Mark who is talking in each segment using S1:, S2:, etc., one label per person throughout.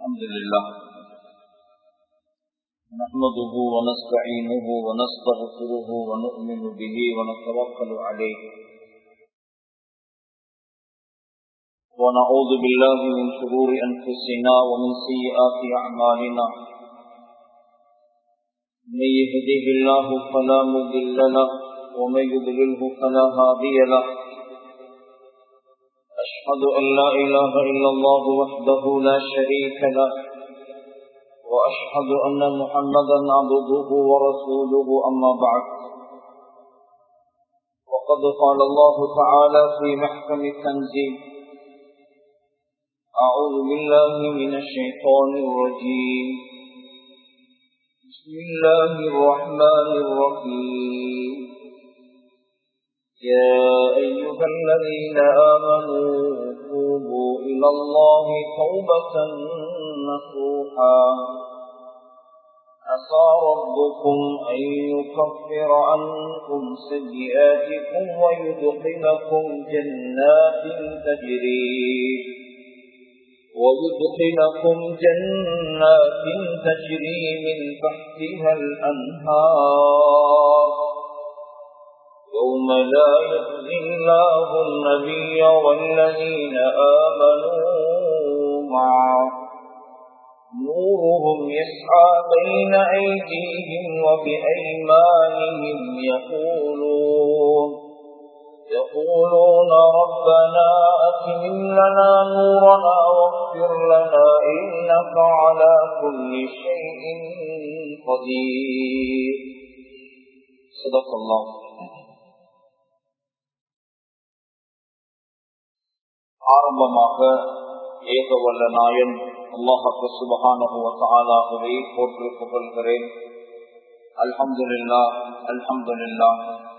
S1: الحمد لله نحمده ونستعينه ونستغفره ونؤمن به ونتوكل عليه ونعوذ بالله من شرور أنفسنا ومن سيئات أعمالنا من يهده الله فلا مضل له ومن يضلله فلا هادي له أشهد أن لا إله إلا الله وحده لا شريك له وأشهد أن محمدا عبده ورسوله أما بعد وقد قال الله تعالى في محكم التنزيل أعوذ بالله من الشيطان الرجيم بسم الله الرحمن الرحيم يا أيها الذين آمنوا توبوا إلى الله توبة نصوحا عسى ربكم أن يكفر عنكم سيئاتكم ويدخلكم جنات تجري ويدخلكم جنات تجري من تحتها الأنهار يوم لا يخزي الله النبي والذين آمنوا معه نورهم يسعى بين أيديهم وبأيمانهم يقولون يقولون ربنا أتمم لنا نورنا واغفر لنا إنك على كل شيء قدير صدق الله ஆரம்பமாக ஏக வல்ல நாயன் அல்லாஹு சுபகானகுவத்தாலாகவே போற்று புகழ்கிறேன் அல்ஹம்துல்லா அல்ஹம்துல்லா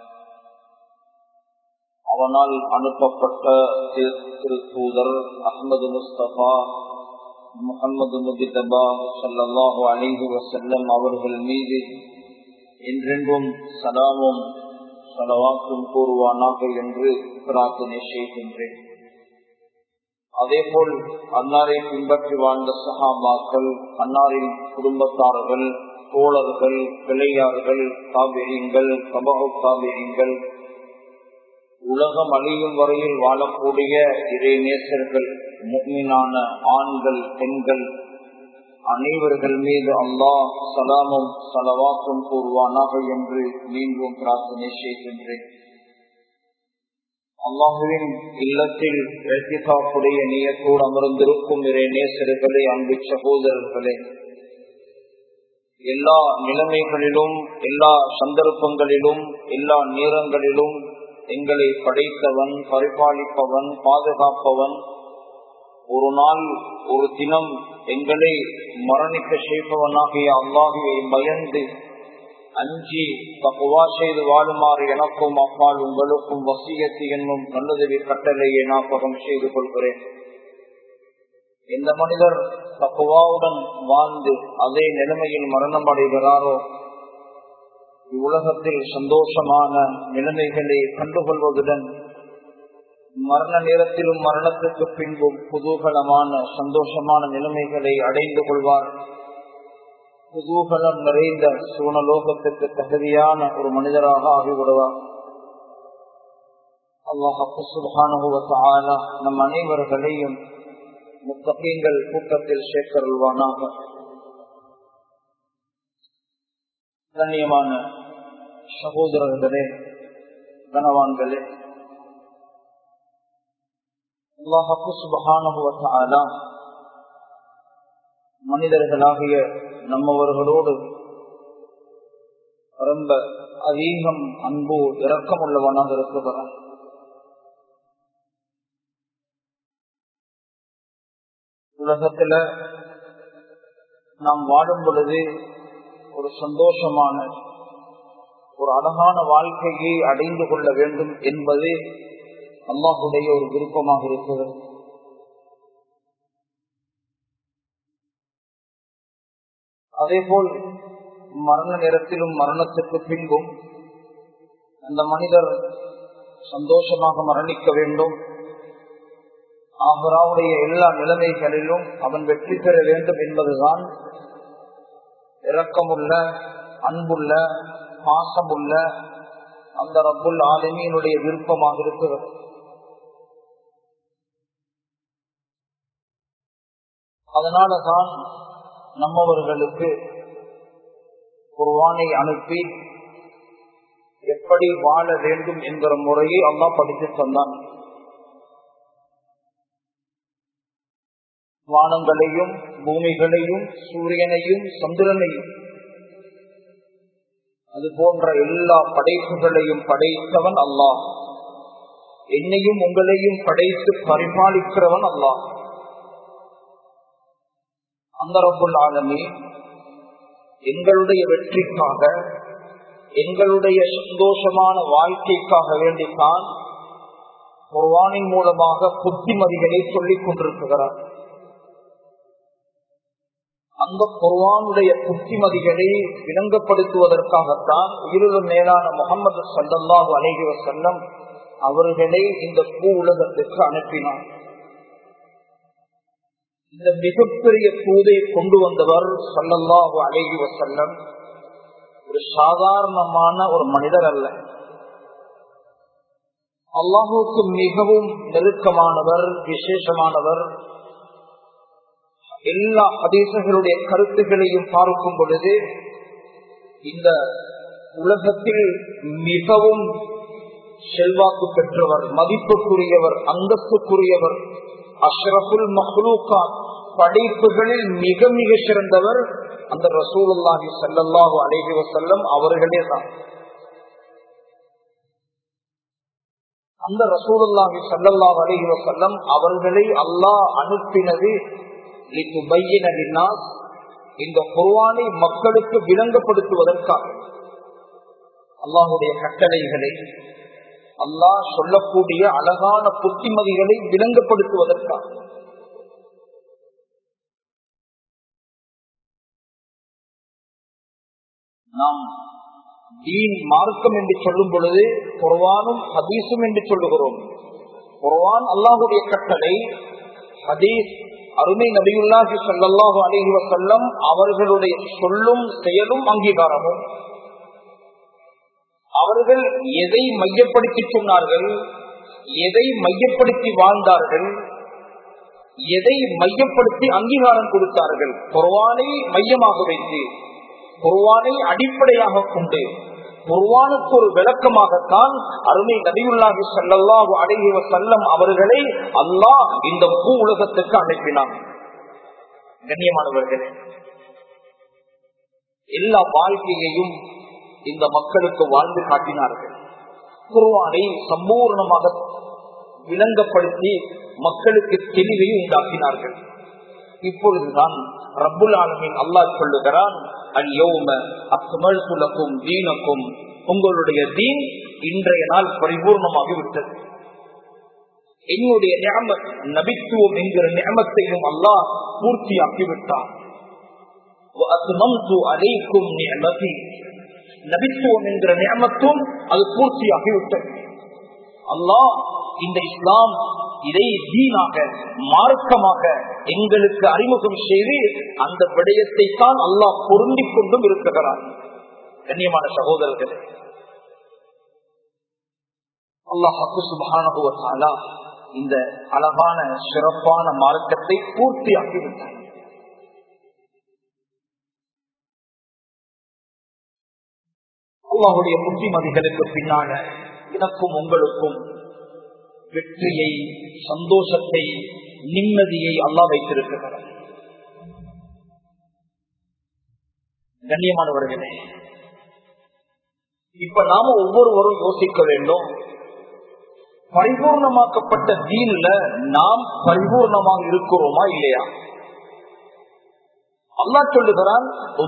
S1: அவனால் அனுப்பப்பட்ட திரு தூதர் அஹமது முஸ்தபா முகமது முதிதபா சல்லாஹு அலிஹு வசல்லம் அவர்கள் மீது என்றென்றும் சலாமும் சலவாக்கும் கூறுவானாக என்று பிரார்த்தனை செய்கின்றேன் அதேபோல் அன்னாரை பின்பற்றி வாழ்ந்த சகாபாக்கள் அன்னாரின் குடும்பத்தார்கள் தோழர்கள் பிள்ளையார்கள் காவிரியங்கள் கபகு காவிரியங்கள் உலகம் அழியும் வரையில் வாழக்கூடிய இறை நேசர்கள் முக்மினான ஆண்கள் பெண்கள் அனைவர்கள் மீது அல்லாஹ் சலாமும் சலவாக்கும் கூறுவானாக என்று மீண்டும் பிரார்த்தனை செய்கின்றேன் அல்லாஹுவின் இல்லத்தில் வெற்றிக்காப்புடைய நீயத்தோடு அமர்ந்திருக்கும் இறை நேசர்களே அன்பு சகோதரர்களே எல்லா நிலைமைகளிலும் எல்லா சந்தர்ப்பங்களிலும் எல்லா நேரங்களிலும் எங்களை படைத்தவன் பரிபாலிப்பவன் பாதுகாப்பவன் ஒரு நாள் ஒரு தினம் எங்களை மரணிக்க செய்பவனாகிய அல்லாஹுவை பயந்து அஞ்சி தப்புவா செய்து வாழுமாறு எனக்கும் அப்பால் உங்களுக்கும் வசியத்து என்னும் நல்லுதவி கட்டளையை ஞாபகம் செய்து கொள்கிறேன் எந்த மனிதர் தப்புவாவுடன் வாழ்ந்து அதே நிலைமையில் மரணம் அடைகிறாரோ இவ்வுலகத்தில் சந்தோஷமான நிலைமைகளை கண்டுகொள்வதுடன் மரண நேரத்திலும் மரணத்துக்கு பின்பும் குதூகலமான சந்தோஷமான நிலைமைகளை அடைந்து கொள்வார் குதூகலம் நிறைந்த சூனலோகத்திற்கு தகுதியான ஒரு மனிதராக ஆகிவிடுவார் அல்லாஹான நம் அனைவர்களையும் முத்தகீங்கள் கூட்டத்தில் சேர்க்கருள்வானாக கண்ணியமான சகோதரர்களே கனவான்களே அல்லாஹு சுபகானுவத்தாலா மனிதர்களாகிய நம்மவர்களோடு ரொம்ப அதிகம் அன்பு இரக்கம் உள்ளவனாக இருக்கிறான் உலகத்துல நாம் வாழும் பொழுது ஒரு சந்தோஷமான ஒரு அழகான வாழ்க்கையை அடைந்து கொள்ள வேண்டும் என்பது அல்லாஹுடைய ஒரு விருப்பமாக இருக்கிறது அதே போல் மரண நேரத்திலும் மரணத்திற்கு பின்பும் அந்த மனிதர் சந்தோஷமாக மரணிக்க வேண்டும் ஆஹராவுடைய எல்லா நிலைமைகளிலும் அவன் வெற்றி பெற வேண்டும் என்பதுதான் இரக்கமுள்ள அன்புள்ள பாசமுள்ள அந்த ரப்புல் ஆலமியினுடைய விருப்பமாக இருக்கிறது அதனாலதான் நம்மவர்களுக்கு குர்வானை அனுப்பி எப்படி வாழ வேண்டும் என்கிற முறையை அல்லா படித்து தந்தான் வானங்களையும் பூமிகளையும் சூரியனையும் சந்திரனையும் அது போன்ற எல்லா படைப்புகளையும் படைத்தவன் அல்லாஹ் என்னையும் உங்களையும் படைத்து பரிபாலிக்கிறவன் அல்லாஹ் அந்த ரப்புல் ஆலமி எங்களுடைய வெற்றிக்காக எங்களுடைய சந்தோஷமான வாழ்க்கைக்காக வேண்டித்தான் குர்வானின் மூலமாக புத்திமதிகளை சொல்லிக் கொண்டிருக்கிறார் அந்த குர்வானுடைய புத்திமதிகளை விளங்கப்படுத்துவதற்காகத்தான் உயிரிலும் மேலான முகமது சல்லாஹு அலைஹி வசல்லம் அவர்களை இந்த பூ உலகத்திற்கு அனுப்பினார் இந்த மிகப்பெரிய தூதை கொண்டு வந்தவர் சல்லல்லாஹு அலைஹி வசல்லம் ஒரு சாதாரணமான ஒரு மனிதர் அல்ல அல்லாஹுக்கு மிகவும் நெருக்கமானவர் விசேஷமானவர் எல்லா ஹதீசர்களுடைய கருத்துகளையும் பார்க்கும் பொழுது இந்த உலகத்தில் மிகவும் செல்வாக்கு பெற்றவர் மதிப்புக்குரியவர் அந்தஸ்துக்குரியவர் அஷ்ரஃபுல் மஹ்லூகா படைப்புகளில் மிக மிக சிறந்தவர் அந்த ரசூலுல்லாஹி சல்லாஹூ அலஹி வசல்லம் அவர்களே தான் அந்த ரசூலுல்லாஹி சல்லாஹூ அலஹி வசல்லம் அவர்களை அல்லாஹ் அனுப்பினது இந்த குர்வானை மக்களுக்கு விளங்கப்படுத்துவதற்காக அல்லாஹுடைய கட்டளைகளை அல்லாஹ் சொல்லக்கூடிய அழகான புத்திமதிகளை விளங்கப்படுத்துவதற்காக நாம் தீன் மார்க்கம் என்று சொல்லும் பொழுது குர்வானும் ஹதீஸும் என்று சொல்லுகிறோம் குர்வான் அல்லாஹுடைய கட்டளை ஹதீஸ் அருமை நபியுல்லாஹி சல்லாஹு அலஹி வசல்லம் அவர்களுடைய சொல்லும் செயலும் அங்கீகாரமும் அவர்கள் எதை மையப்படுத்தி சொன்னார்கள் எதை மையப்படுத்தி வாழ்ந்தார்கள் எதை மையப்படுத்தி அங்கீகாரம் கொடுத்தார்கள் குர்வானை மையமாக வைத்து குர்வானை அடிப்படையாக கொண்டு குர்வானுக்கு ஒரு விளக்கமாகத்தான் அருமை நபியுல்லாஹி சல்லாஹு அழகி செல்லம் அவர்களை அல்லாஹ் இந்த பூ உலகத்துக்கு அனுப்பினான் கண்ணியமானவர்களே எல்லா வாழ்க்கையையும் இந்த மக்களுக்கு வாழ்ந்து காட்டினார்கள் குர்வானை சம்பூர்ணமாக விளங்கப்படுத்தி மக்களுக்கு தெளிவை உண்டாக்கினார்கள் இப்பொழுதுதான் ரப்புல் ஆலமின் அல்லாஹ் சொல்லுகிறான் அக்மல்குலக்கும் தீனக்கும் உங்களுடைய தீன் இன்றைய நாள் பரிபூர்ணமாகி விட்டது என்னுடைய நியமத் நபித்துவம் என்கிற நியமத்தையும் அல்லாஹ் பூர்த்தியாக்கி விட்டார் அலைக்கும் நியமதி நபித்துவம் என்கிற நியமத்தும் அது பூர்த்தியாகி விட்டது அல்லாஹ் இந்த இஸ்லாம் இதை தீனாக மார்க்கமாக எங்களுக்கு அறிமுகம் செய்து அந்த விடயத்தை தான் அல்லாஹ் பொருந்தி கொண்டும் இருக்கிறார் கண்ணியமான சகோதரர்களே அல்லாஹு சுபானுவத்தாலா இந்த அழகான சிறப்பான மார்க்கத்தை பூர்த்தியாக்கி விட்டார் அல்லாஹுடைய புத்திமதிகளுக்கு பின்னால எனக்கும் உங்களுக்கும் வெற்றியை சந்தோஷத்தை நிம்மதியை அல்லா வைத்திருக்கிறார் கண்ணியமானவர்களே இப்ப நாம ஒவ்வொருவரும் யோசிக்க வேண்டும் பரிபூர்ணமாக்கப்பட்ட தீன்ல நாம் பரிபூர்ணமாக இருக்கிறோமா இல்லையா அல்லா சொல்லுகிறான்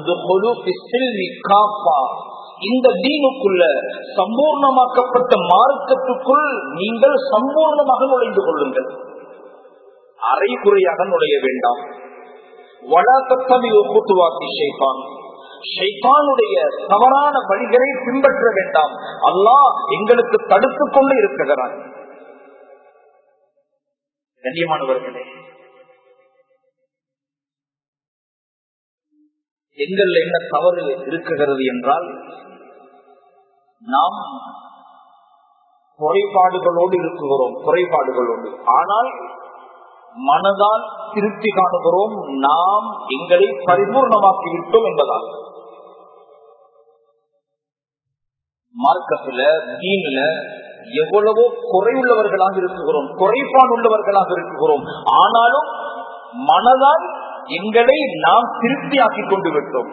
S1: இந்த தீனுக்குள்ள சம்பூர்ணமாக்கப்பட்ட மார்க்கத்துக்குள் நீங்கள் சம்பூர்ணமாக நுழைந்து கொள்ளுங்கள் அரைகுறையாக நுழைய வேண்டாம் வளாக்கத்தவி ஒப்புத்துவாக்கி ஷைபான் ஷைபானுடைய தவறான வழிகளை பின்பற்ற வேண்டாம் அல்லாஹ் எங்களுக்கு தடுத்துக் கொண்டு இருக்கிறான் கண்ணியமானவர்களே எங்கள் என்ன தவறு இருக்குகிறது என்றால் நாம் குறைபாடுகளோடு இருக்குகிறோம் குறைபாடுகளோடு ஆனால் மனதால் திருப்தி காணுகிறோம் நாம் எங்களை பரிபூர்ணமாக்கி விட்டோம் என்பதால் மார்க்கத்துல தீன்ல எவ்வளவோ குறையுள்ளவர்களாக இருக்குகிறோம் குறைபாடு உள்ளவர்களாக இருக்குகிறோம் ஆனாலும் மனதால் எங்களை நாம் திருப்தியாக்கிக் கொண்டு விட்டோம்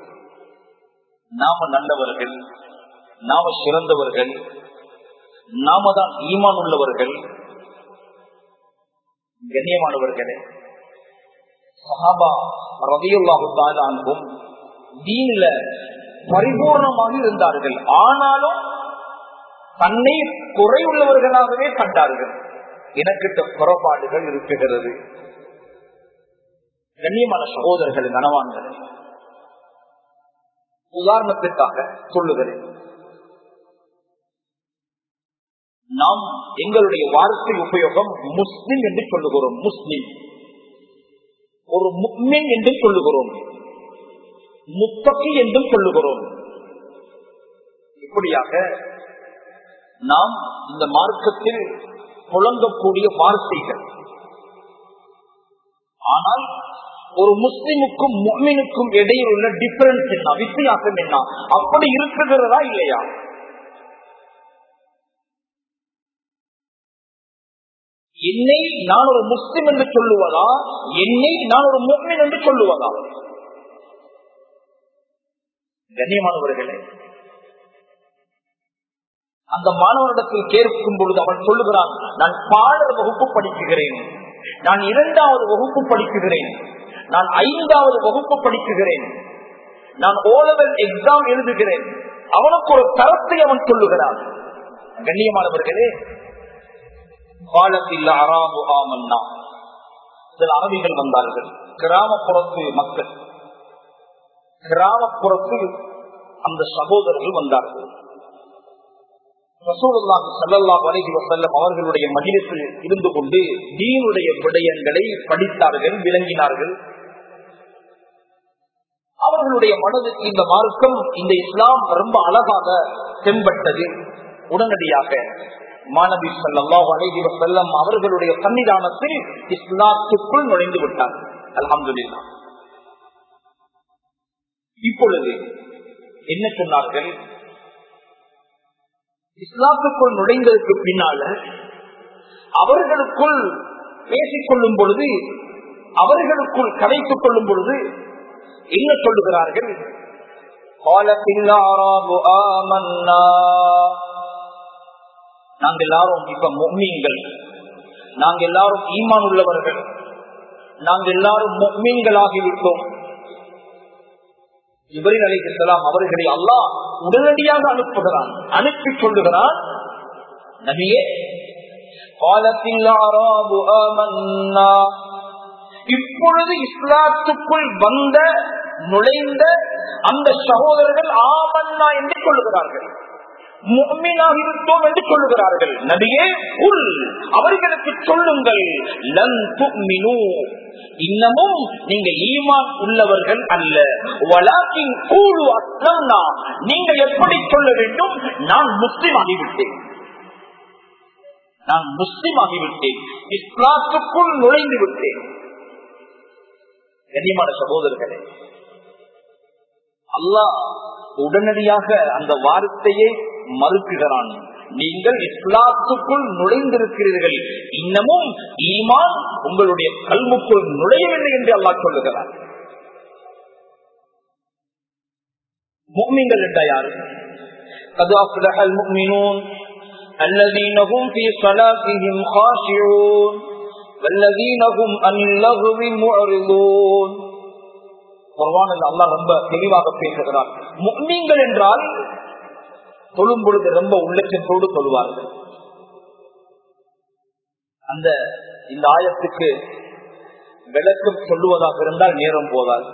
S1: நாம நல்லவர்கள் நாம சிறந்தவர்கள் நாம தான் ஈமான் உள்ளவர்கள் கண்ணியமானவர்களே சஹாபா ரவியுல்லாஹு தாலானும் தீன்ல பரிபூர்ணமாக இருந்தார்கள் ஆனாலும் தன்னை குறையுள்ளவர்களாகவே கண்டார்கள் எனக்கிட்ட புறப்பாடுகள் இருக்குகிறது கண்ணியமான சகோதரர்கள் கனவான்கள் உதாரணத்திற்காக சொல்லுகிறேன் நாம் எங்களுடைய வார்த்தை உபயோகம் முஸ்லிம் என்று சொல்லுகிறோம் முஸ்லிம் ஒரு முக்மின் என்று சொல்லுகிறோம் முத்தகி என்றும் சொல்லுகிறோம் இப்படியாக நாம் இந்த மார்க்கத்தில் புழங்கக்கூடிய வார்த்தைகள் ஆனால் ஒரு முஸ்லிமுக்கும் முக்மினுக்கும் இடையில் உள்ள டிஃபரன்ஸ் என்ன வித்தியாசம் என்ன அப்படி இருக்குகிறதா இல்லையா என்னை நான் ஒரு முஸ்லிம் என்று சொல்லுவதா என்னை நான் ஒரு முக்மின் என்று சொல்லுவதா கண்ணியமானவர்களே அந்த மாணவனிடத்தில் கேட்கும் பொழுது அவன் சொல்லுகிறான் நான் பாடல் வகுப்பு படிக்குகிறேன் நான் இரண்டாவது வகுப்பு படிக்குகிறேன் நான் ஐந்தாவது வகுப்பு படிக்குகிறேன் நான் ஓலவல் எக்ஸாம் எழுதுகிறேன் அவனுக்கு ஒரு தரத்தை அவன் சொல்லுகிறான் கண்ணியமானவர்களே காலத்தில் அராபு ஆமன்னா சில அரபிகள் வந்தார்கள் கிராமப்புறத்து மக்கள் கிராமப்புறத்து அந்த சகோதரர்கள் வந்தார்கள் ரசூலுல்லாஹி ஸல்லல்லாஹு அலைஹி வஸல்லம் அவர்களுடைய மஜ்லிஸில் இருந்து கொண்டு தீனுடைய விடயங்களை படித்தார்கள் விளங்கினார்கள் அவர்களுடைய மனதுக்கு இந்த மார்க்கம் இந்த இஸ்லாம் ரொம்ப அழகாக தென்பட்டது உடனடியாக மாணவி ஸல்லல்லாஹு அலைஹி வஸல்லம் அவர்களுடைய சன்னிதானத்தில் இஸ்லாத்துக்குள் நுழைந்து விட்டார் அல்ஹம்துலில்லாஹ் இப்பொழுது என்ன சொன்னார்கள் இஸ்லாத்துக்குள் நுழைந்ததற்கு பின்னால அவர்களுக்குள் பேசிக் கொள்ளும் பொழுது அவர்களுக்குள் கதைத்துக் கொள்ளும் பொழுது என்ன சொல்லுகிறார்கள் நாங்கள் எல்லாரும் இப்ப மொம்மீன்கள் நாங்க எல்லாரும் ஈமான் உள்ளவர்கள் நாங்க எல்லாரும் மொம்மீன்கள் ஆகிவிட்டோம் இவரின் அலைக்கலாம் அவர்களை அல்லாஹ் உடனடியாக அனுப்புகிறான் அனுப்பி சொல்லுகிறான் நபியே இப்பொழுது இஸ்லாத்துக்குள் வந்த நுழைந்த அந்த சகோதரர்கள் ஆமன்னா என்று சொல்லுகிறார்கள் முக்மீனாக இருந்தோம் என்று சொல்லுகிறார்கள் நபியே உள் அவர்களுக்கு சொல்லுங்கள் லன் துக்மினு இன்னமும் நீங்க ஈமான் உள்ளவர்கள் அல்ல வலாக்கின் கூழு அஸ்லம்னா நீங்க எப்படி சொல்ல வேண்டும் நான் முஸ்லிம் ஆகிவிட்டேன் நான் முஸ்லிம் ஆகிவிட்டேன் இஸ்லாத்துக்குள் நுழைந்து விட்டேன் கண்ணியமான சகோதரர்களே அல்லாஹ் உடனடியாக அந்த வார்த்தையை மறுக்குகிறான் நீங்கள் இஸ்லாத்துக்குள் நுழைந்திருக்கிறீர்கள் இன்னமும் ஈமான் உங்களுடைய கல்முக்குள் நுழையவில்லை என்று அல்லாஹ் சொல்லுகிறார் முக்மீன்கள் என்ற யாரு قد أفلح المؤمنون الذين هم في صلاتهم خاشعون والذين هم عن اللغو معرضون குர்வானில் அல்லாஹ் ரொம்ப தெளிவாக பேசுகிறார் முக்மீன்கள் என்றால் தொழும் பொழுது ரொம்ப உள்ளச்சத்தோடு சொல்வார்கள் அந்த இந்த ஆயத்துக்கு விளக்கம் சொல்லுவதாக இருந்தால் நேரம் போதாது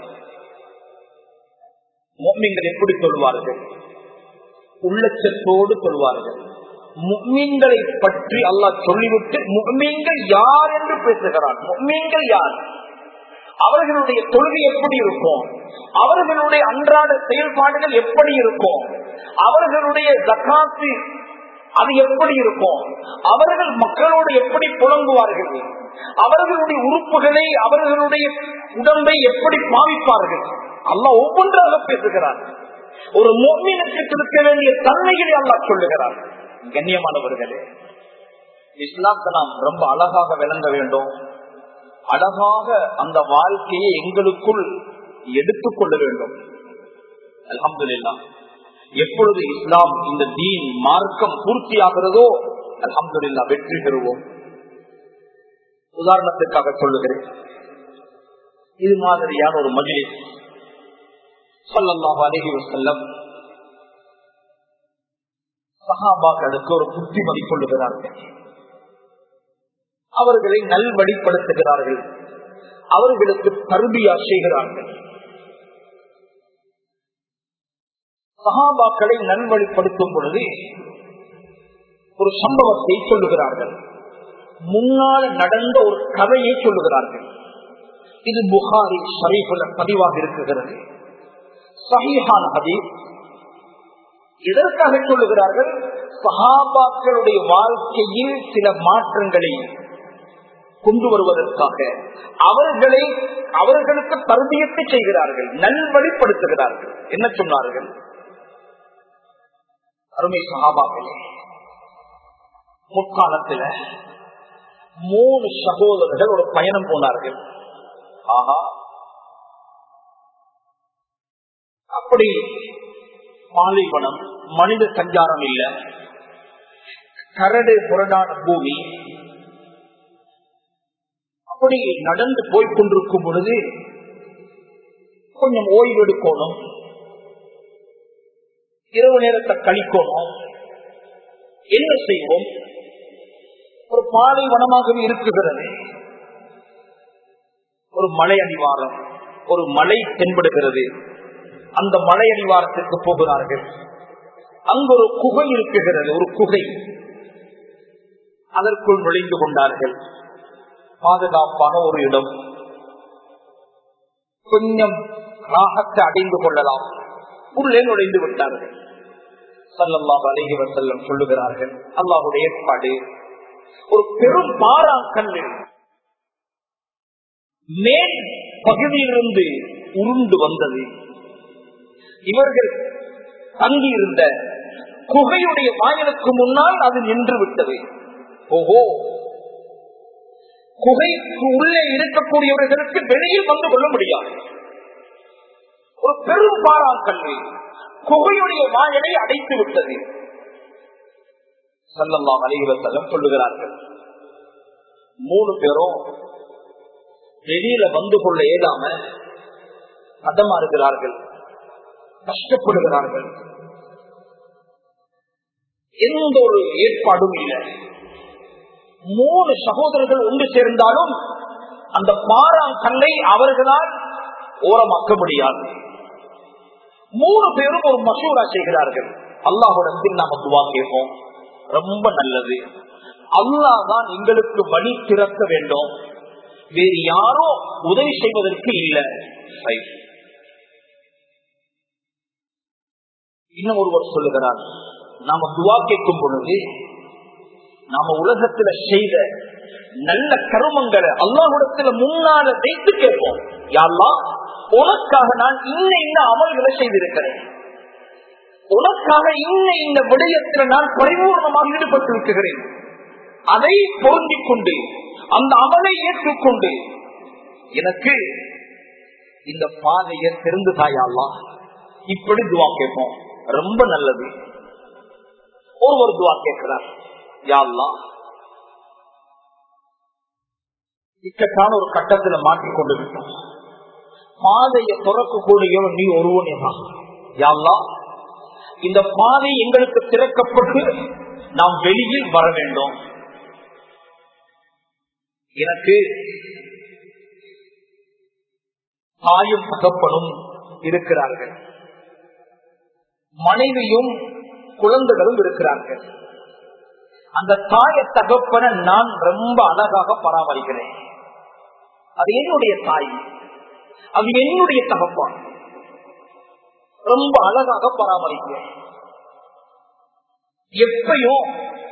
S1: மோமிங்கள் எப்படி சொல்வார்கள் உள்ளச்சத்தோடு சொல்வார்கள் முக்மீன்களை பற்றி அல்லாஹ் சொல்லிவிட்டு முக்மீன்கள் யார் என்று பேசுகிறார் முக்மீன்கள் யார் அவர்களுடைய தொழுகை எப்படி இருக்கும் அவர்களுடைய அன்றாட செயல்பாடுகள் எப்படி இருக்கும் அவர்களுடைய ஜக்காத்து அது எப்படி இருக்கும் அவர்கள் மக்களோடு எப்படி புலங்குவார்கள் அவர்களுடைய உறுப்புகளை அவர்களுடைய உடம்பை எப்படி பாவிப்பார்கள் அல்லாஹ் ஒவ்வொன்றாக பேசுகிறார் ஒரு மோமீனுக்கு இருக்க வேண்டிய தன்மைகளை அல்லாஹ் சொல்லுகிறார் கண்ணியமானவர்களே இஸ்லாத்தை நாம் ரொம்ப அழகாக விளங்க வேண்டும் அழகாக அந்த வாழ்க்கையை எங்களுக்குள் எடுத்துக் கொள்ள வேண்டும் அலமதுல்லா எப்பொழுது இஸ்லாம் இந்த தீன் மார்க்கம் பூர்த்தியாகிறதோ அலமதுல்லா வெற்றி பெறுவோம் உதாரணத்திற்காக சொல்லுகிறேன் இது மாதிரியான ஒரு மஜிலிஸ் சொல்லல்லாஹு அலஹி வசல்லம் சஹாபாக்களுக்கு ஒரு புத்திமதி கொள்ளுகிறார்கள் அவர்களை நல்வழிப்படுத்துகிறார்கள் அவர்களுக்கு தருபியா செய்கிறார்கள் சகாபாக்களை நல்வழிப்படுத்தும் பொழுது ஒரு சம்பவத்தை சொல்லுகிறார்கள் முன்னால் நடந்த ஒரு கதையை சொல்லுகிறார்கள் இது புகாரி ஷரீஃபுல பதிவாக இருக்குகிறது சஹீஹான் ஹதீஸ் எதற்காக சொல்லுகிறார்கள் சஹாபாக்களுடைய வாழ்க்கையில் சில மாற்றங்களை கொண்டு வருவதற்காக அவர்களை அவர்களுக்கு தருதியத்தை செய்கிறார்கள் நல்வழிப்படுத்துகிறார்கள் என்ன சொன்னார்கள் அருமை சகாபாக்களே முற்காலத்தில் மூணு சகோதரர்கள் ஒரு பயணம் போனார்கள் ஆஹா அப்படி பாலைவனம் மனித சஞ்சாரம் இல்ல கரடு புரடான பூமி அப்படி நடந்து போய் கொண்டிருக்கும் பொழுது கொஞ்சம் ஓய்வு எடுக்கணும் இரவு நேரத்தை கழிக்கணும் என்ன செய்வோம் ஒரு பாலைவனமாகவே இருக்குகிறது ஒரு மலை அடிவாரம் ஒரு மலை தென்படுகிறது அந்த மலை அடிவாரத்திற்கு போகிறார்கள் அங்கு ஒரு குகை இருக்குகிறது ஒரு குகை அதற்குள் நுழைந்து கொண்டார்கள் பாதுகாப்பான ஒரு இடம் கொஞ்சம் ராகத்தை அடைந்து கொள்ளலாம் உள்ளே நுழைந்து விட்டார்கள் சல்லல்லாஹ் அலைஹி வஸல்லம் சொல்லுகிறார்கள் அல்லாஹுடைய ஏற்பாடு ஒரு பெரும் பாறாங்கல்லில் மேல் பகுதியிலிருந்து உருண்டு வந்தது இவர்கள் தங்கியிருந்த குகையுடைய வாயிலுக்கு முன்னால் அது நின்று விட்டது ஓஹோ குகைக்கு உள்ளே இருக்கக்கூடியவர்களுக்கு வெளியில் வந்து கொள்ள முடியாது ஒரு பெரும் பாறாங்கல்லு குகையுடைய வாயலை அடைத்து விட்டது சல்லல்லாம் அலைவசல்லம் சொல்லுகிறார்கள் மூணு பேரும் வெளியில வந்து கொள்ள இயலாம அதமா இருக்கிறார்கள் கஷ்டப்படுகிறார்கள் எந்த ஒரு ஏற்பாடும் இல்லை மூணு சகோதரர்கள் ஒன்று சேர்ந்தாலும் அந்த பாறாங்கல்லை அவர்களால் ஓரமாக்க முடியாது மூணு பேரும் ஒரு மசூரா செய்கிறார்கள் அல்லாஹுடத்தில் நாம துவா கேட்போம் ரொம்ப நல்லது அல்லாஹ் தான் எங்களுக்கு வழி திறக்க வேண்டும் வேறு யாரோ உதவி செய்வதற்கு இல்லை இன்னும் ஒருவர் சொல்லுகிறார் நாம துவா கேட்கும் பொழுது நாம உலகத்துல செய்த நல்ல கருமங்களை அல்லாஹுடத்துல முன்னால வைத்து கேட்போம் யாரெல்லாம் உனக்காக நான் இன்ன இந்த அமல்களை செய்திருக்கிறேன் உனக்காக இன்ன இந்த விடயத்துல நான் பரிபூர்ணமாக ஈடுபட்டிருக்கிறேன் அதை பொருந்திக் கொண்டு அந்த அமலை ஏற்றுக்கொண்டு எனக்கு இந்த பாதையை திறந்து தாயாலாம் இப்படி துவா கேட்போம் ரொம்ப நல்லது ஒருவர் துவா கேட்கிறார் யாழ்லாம் இக்கட்டான ஒரு கட்டத்துல மாற்றிக்கொண்டு விட்டோம் பாதையை துறக்கக்கூடிய நீ ஒருவனே தான் யாழ்லாம் இந்த பாதை எங்களுக்கு திறக்கப்பட்டு நாம் வெளியில் வர வேண்டும் எனக்கு தாயும் தகப்பனும் இருக்கிறார்கள் மனைவியும் குழந்தைகளும் இருக்கிறார்கள் அந்த தாய தகப்பன நான் ரொம்ப அழகாக பராமரிக்கிறேன் அது என்னுடைய தாய் அது என்னுடைய தகப்பான் ரொம்ப அழகாக பராமரிக்கிறேன் எப்பயும்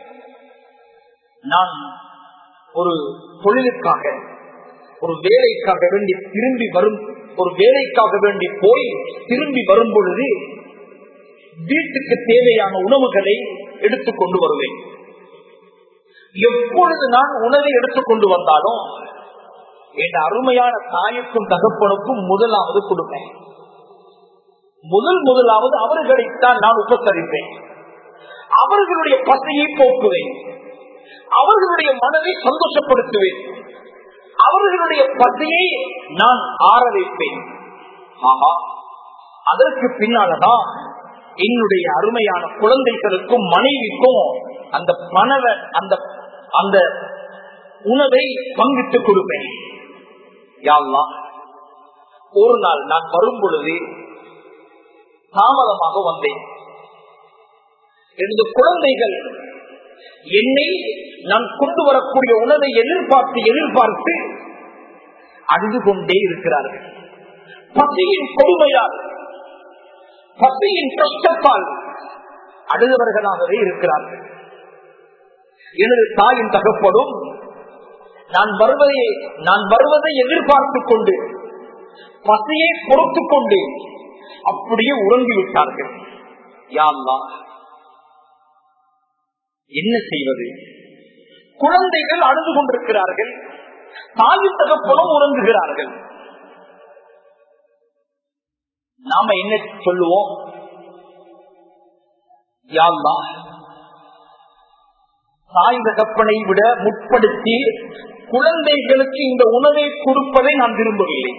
S1: நான் ஒரு தொழிலுக்காக ஒரு வேலைக்காக வேண்டி திரும்பி வரும் ஒரு வேலைக்காக வேண்டி போய் திரும்பி வரும் பொழுது வீட்டுக்கு தேவையான உணவுகளை எடுத்துக் கொண்டு வருவேன் எப்பொழுது நான் உணவை எடுத்துக்கொண்டு வந்தாலும் என் அருமையான தாய்க்கும் தகப்பனுக்கும் முதலாவது கொடுப்பேன் முதல் முதலாவது அவர்களைத்தான் நான் உபசரிப்பேன் அவர்களுடைய பசையை போக்குவேன் அவர்களுடைய மனதை சந்தோஷப்படுத்துவேன் அவர்களுடைய பசியை நான் ஆற வைப்பேன் ஆமா அதற்கு பின்னால்தான் என்னுடைய அருமையான குழந்தைகளுக்கும் மனைவிக்கும் அந்த பணவ அந்த அந்த உணவை பங்கிட்டு கொடுப்பேன் யாழ்லா ஒரு நாள் நான் வரும் பொழுது தாமதமாக வந்தேன் எனது குழந்தைகள் என்னை நான் கொண்டு வரக்கூடிய உணவை எதிர்பார்த்து எதிர்பார்த்து அழுது கொண்டே இருக்கிறார்கள் பசியின் கொடுமையால் பசியின் கஷ்டத்தால் அழுதவர்களாகவே இருக்கிறார்கள் எனது தாயின் தகப்படும் நான் வருவதை நான் வருவதை எதிர்பார்த்துக் கொண்டு பசியை பொறுத்துக் கொண்டு அப்படியே உறங்கிவிட்டார்கள் யாழ்லா என்ன செய்வது குழந்தைகள் அழுது கொண்டிருக்கிறார்கள் தாயின் தகப்பனும் உறங்குகிறார்கள் நாம என்ன சொல்லுவோம் யாழ்லா தாய் தகப்பனை விட முற்படுத்தி குழந்தைகளுக்கு இந்த உணவை கொடுப்பதை நான் விரும்பவில்லை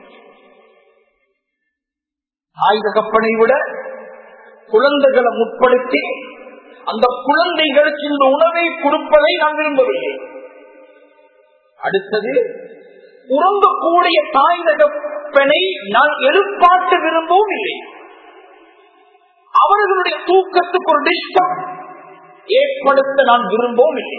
S1: தாய் தகப்பனை விட குழந்தைகளை முற்படுத்தி அந்த குழந்தைகளுக்கு இந்த உணவை கொடுப்பதை நான் விரும்பவில்லை அடுத்தது உறங்கக்கூடிய தாய் தகப்பனை நான் எதிர்பார்த்து விரும்பவும் இல்லை அவர்களுடைய தூக்கத்துக்கு ஒரு டிஸ்டம் ஏற்படுத்த நான் விரும்பவும் இல்லை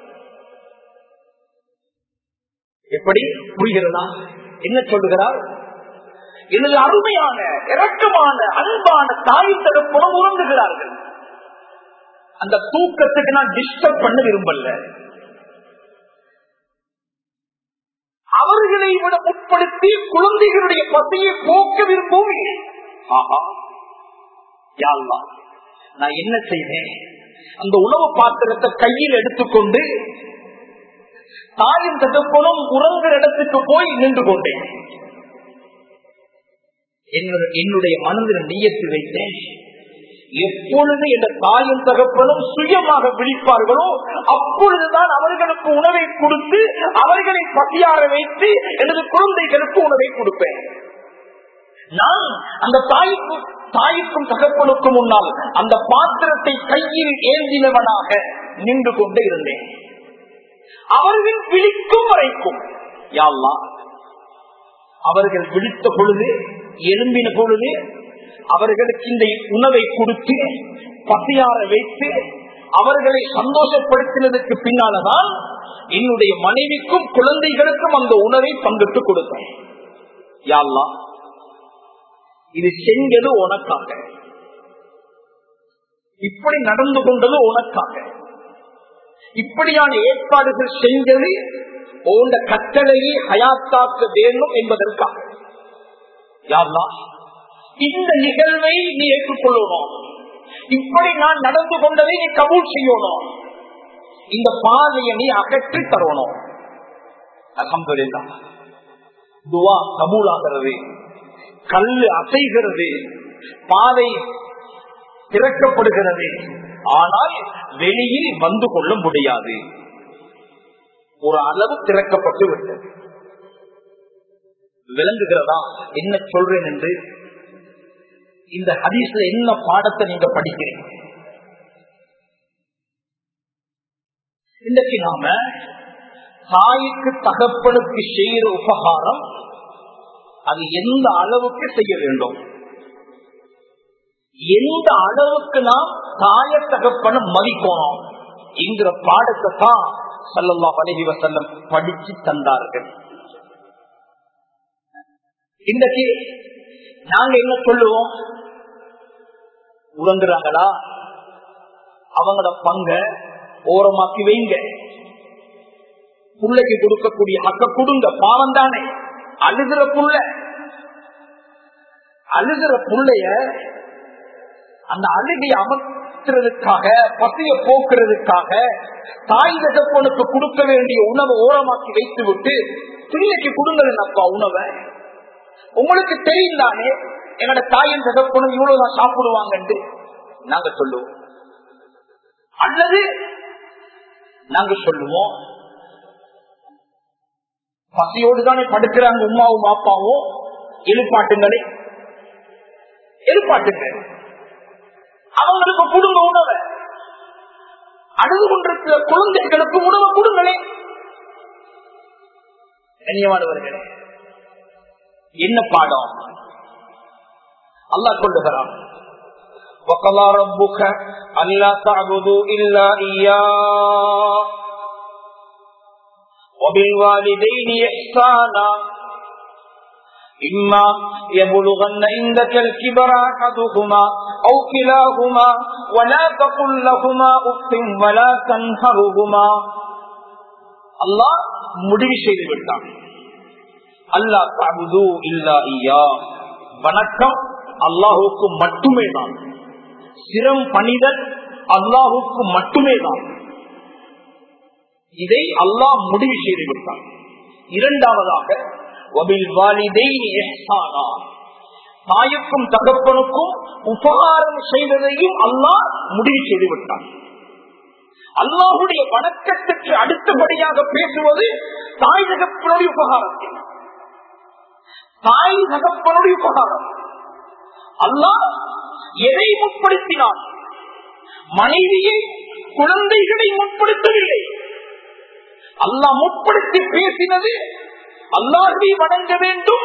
S1: எப்படி புரிகிறதா என்ன சொல்லுகிறார் எனது அருமையான இரக்கமான அன்பான தாய் தகப்பனும் உறங்குகிறார்கள் அந்த தூக்கத்துக்கு நான் டிஸ்டர்ப் பண்ண விரும்பல அவர்களை விட முற்படுத்தி குழந்தைகளுடைய பசியை போக்க விரும்பவும் இல்லை ஆஹா யாழ்லா நான் என்ன செய்வேன் அந்த உணவு பாத்திரத்தை கையில் எடுத்துக்கொண்டு தாயின் தகப்பனும் உறங்குற இடத்துக்கு போய் நின்று கொண்டேன் என்னுடைய மனதில் நீயத்து வைத்தேன் எப்பொழுது என்ற தாயும் தகப்பனும் சுயமாக விழிப்பார்களோ அப்பொழுதுதான் அவர்களுக்கு உணவை கொடுத்து அவர்களை பசியார வைத்து எனது குழந்தைகளுக்கு உணவை கொடுப்பேன் நான் அந்த தாய்க்கு தாய்க்கும் தகப்பனுக்கும் முன்னால் அந்த பாத்திரத்தை கையில் ஏந்தினவனாக நின்று கொண்டு இருந்தேன் அவர்கள் விழிக்கும் வரைக்கும் யாழ்லா அவர்கள் விழித்த பொழுது எழும்பின பொழுது அவர்களுக்கு இந்த உணவை கொடுத்து பசியார வைத்து அவர்களை சந்தோஷப்படுத்தினதுக்கு பின்னால்தான் என்னுடைய மனைவிக்கும் குழந்தைகளுக்கும் அந்த உணவை பங்கிட்டு கொடுத்தேன் யாழ்லா இது செஞ்சது உனக்காக இப்படி நடந்து கொண்டது உனக்காக இப்படியான ஏற்பாடுகள் செஞ்சது உண்ட கட்டளையை ஹயாத்தாக்க வேண்டும் என்பதற்காக யாருலா இந்த நிகழ்வை நீ ஏற்றுக்கொள்ளணும் இப்படி நான் நடந்து கொண்டதை நீ கபூல் செய்யணும் இந்த பாதையை நீ அகற்றி தரணும் அகம்பரில்லா துவா கபூலாகிறது கல்லு அசைகிறது பாதை திறக்கப்படுகிறது ஆனால் வெளியில் வந்து கொள்ள முடியாது ஒரு அளவு திறக்கப்பட்டு விட்டது விளங்குகிறதா என்ன சொல்றேன் என்று இந்த ஹதீஸ்ல என்ன பாடத்தை நீங்க படிக்கிறீங்க இன்றைக்கு நாம தாய்க்கு தகப்பனுக்கு செய்யற உபகாரம் அது எந்த அளவுக்கு செய்ய வேண்டும் எந்த அளவுக்கு நாம் தாய தகப்பனை மதிக்கணும் என்கிற பாடத்தை தான் சல்லல்லா அலஹி வசல்லம் படிச்சு தந்தார்கள் இன்றைக்கு நாங்க என்ன சொல்லுவோம் உறங்குறாங்களா அவங்களோட பங்க ஓரமாக்கி வைங்க புள்ளைக்கு கொடுக்கக்கூடிய அக்க கொடுங்க பாவம் தானே அழுகிற புள்ள அழுகிற புள்ளைய அந்த அழுகையை அமர்த்துறதுக்காக பசிய போக்குறதுக்காக தாய் தகப்பனுக்கு கொடுக்க வேண்டிய உணவை ஓரமாக்கி வைத்து விட்டு பிள்ளைக்கு கொடுங்கள் அப்பா உணவை உங்களுக்கு தெரியும் தானே என்னோட தாயின் தகப்பனும் இவ்வளவுதான் சாப்பிடுவாங்க நாங்க சொல்லுவோம் அல்லது நாங்க சொல்லுவோம் பசியோடு தானே படுக்கிறாங்க உமாவும் பாப்பாவும் எழுப்பாட்டுங்களே எழுப்பாட்டுங்க அவங்களுக்கு குடும்ப உணவை அழுது கொண்டிருக்கிற குழந்தைகளுக்கு உணவை கொடுங்களே கண்ணியமானவர்களே என்ன பாடம் அல்லாஹ் கொள்ளுகிறான் وقضى ربك ألا تعبدوا إلا إياه وبالوالدين إحسانا إما يبلغن عندك الكبر أحدهما أو كلاهما ولا تقل لهما أف ولا تنهرهما الله முடிவு செய்து விட்டான் அல்லாஹ் தாபுது இல்லா ஐயா வணக்கம் அல்லாஹுக்கு மட்டுமே தான் சிரம் பணிதல் அல்லாஹுக்கு மட்டுமே தான் இதை அல்லாஹ் முடிவு செய்து விட்டான் இரண்டாவதாக தாயுக்கும் தகப்பனுக்கும் உபகாரம் செய்வதையும் அல்லாஹ் முடிவு செய்து விட்டான் அல்லாஹுடைய வணக்கத்துக்கு அடுத்தபடியாக பேசுவது தாய் தகப்பனுடைய உபகாரத்தை தாய் தகப்பனுடைய உபகாரம் அல்லாஹ் எதை முற்படுத்தினான் மனைவியை குழந்தைகளை முற்படுத்தவில்லை அல்லாஹ் முற்படுத்தி பேசினது அல்லாஹை வணங்க வேண்டும்